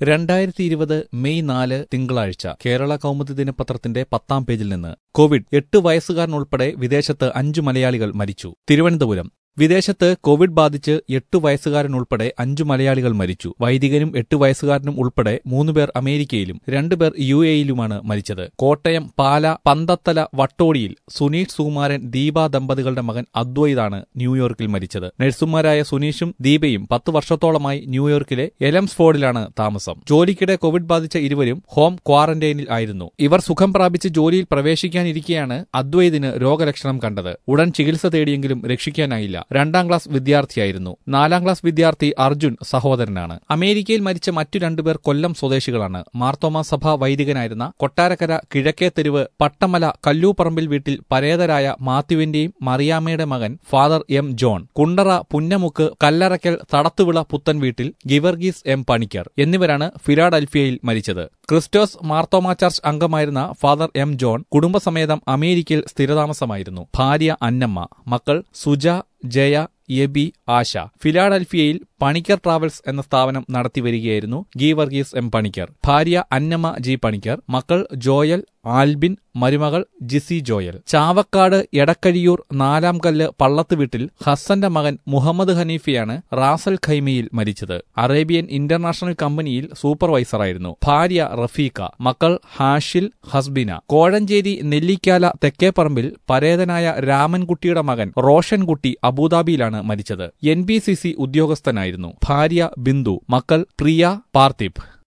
രണ്ടായിരത്തി ഇരുപത് മെയ് നാല് തിങ്കളാഴ്ച കേരള കൗമുദി ദിനപത്രത്തിന്റെ പത്താം പേജിൽ നിന്ന് കോവിഡ് എട്ട് വയസ്സുകാരനുൾപ്പെടെ വിദേശത്ത് അഞ്ചു മലയാളികൾ മരിച്ചു തിരുവനന്തപുരം വിദേശത്ത് കോവിഡ് ബാധിച്ച് എട്ട് വയസ്സുകാരനുൾപ്പെടെ അഞ്ചു മലയാളികൾ മരിച്ചു വൈദികനും എട്ട് വയസ്സുകാരനും ഉൾപ്പെടെ മൂന്നുപേർ അമേരിക്കയിലും രണ്ടുപേർ യു എയിലുമാണ് മരിച്ചത് കോട്ടയം പാല പന്തത്തല വട്ടോടിയിൽ സുനീഷ് സുകുമാരൻ ദീപ ദമ്പതികളുടെ മകൻ അദ്വൈതാണ് ന്യൂയോർക്കിൽ മരിച്ചത് നഴ്സുമാരായ സുനീഷും ദീപയും പത്ത് വർഷത്തോളമായി ന്യൂയോർക്കിലെ എലംസ്ഫോർഡിലാണ് താമസം ജോലിക്കിടെ കോവിഡ് ബാധിച്ച ഇരുവരും ഹോം ക്വാറന്റൈനിൽ ആയിരുന്നു ഇവർ സുഖം പ്രാപിച്ച് ജോലിയിൽ പ്രവേശിക്കാനിരിക്കെയാണ് അദ്വൈതിന് രോഗലക്ഷണം കണ്ടത് ഉടൻ ചികിത്സ തേടിയെങ്കിലും രക്ഷിക്കാനായില്ല രണ്ടാം ക്ലാസ് വിദ്യാർത്ഥിയായിരുന്നു നാലാം ക്ലാസ് വിദ്യാർത്ഥി അർജുൻ സഹോദരനാണ് അമേരിക്കയിൽ മരിച്ച മറ്റു രണ്ടുപേർ കൊല്ലം സ്വദേശികളാണ് മാർത്തോമ സഭ വൈദികനായിരുന്ന കൊട്ടാരക്കര കിഴക്കേ തെരുവ് പട്ടമല കല്ലൂപ്പറമ്പിൽ വീട്ടിൽ പരേതരായ മാത്യുവിന്റെയും മറിയാമ്മയുടെ മകൻ ഫാദർ എം ജോൺ കുണ്ടറ പുന്നമുക്ക് കല്ലറയ്ക്കൽ തടത്തുവിള പുത്തൻ വീട്ടിൽ ഗിവർഗീസ് എം പണിക്കർ എന്നിവരാണ് ഫിലാഡൽഫിയയിൽ മരിച്ചത് ക്രിസ്റ്റോസ് മാർത്തോമ ചർച്ച് അംഗമായിരുന്ന ഫാദർ എം ജോൺ കുടുംബസമേതം അമേരിക്കയിൽ സ്ഥിരതാമസമായിരുന്നു ഭാര്യ അന്നമ്മ മക്കൾ സുജ ജയ എബി ആശ ഫിലാഡൽഫിയയിൽ പണിക്കർ ട്രാവൽസ് എന്ന സ്ഥാപനം നടത്തിവരികയായിരുന്നു ഗീ വർഗീസ് എം പണിക്കർ ഭാര്യ അന്നമ്മ ജി പണിക്കർ മക്കൾ ജോയൽ ആൽബിൻ മരുമകൾ ജിസി ജോയൽ ചാവക്കാട് എടക്കഴിയൂർ നാലാം കല്ല് പള്ളത്ത് വീട്ടിൽ ഹസന്റെ മകൻ മുഹമ്മദ് ഹനീഫയാണ് റാസൽ ഖൈമയിൽ മരിച്ചത് അറേബ്യൻ ഇന്റർനാഷണൽ കമ്പനിയിൽ സൂപ്പർവൈസറായിരുന്നു ഭാര്യ റഫീഖ മക്കൾ ഹാഷിൽ ഹസ്ബിന കോഴഞ്ചേരി നെല്ലിക്കാല തെക്കേപ്പറമ്പിൽ പരേതനായ രാമൻകുട്ടിയുടെ മകൻ റോഷൻകുട്ടി അബുദാബിയിലാണ് മരിച്ചത് എൻ ബി സി സി ഉദ്യോഗസ്ഥനായിരുന്നു ഭാര്യ ബിന്ദു മക്കൾ പ്രിയ പാർത്ഥിബ്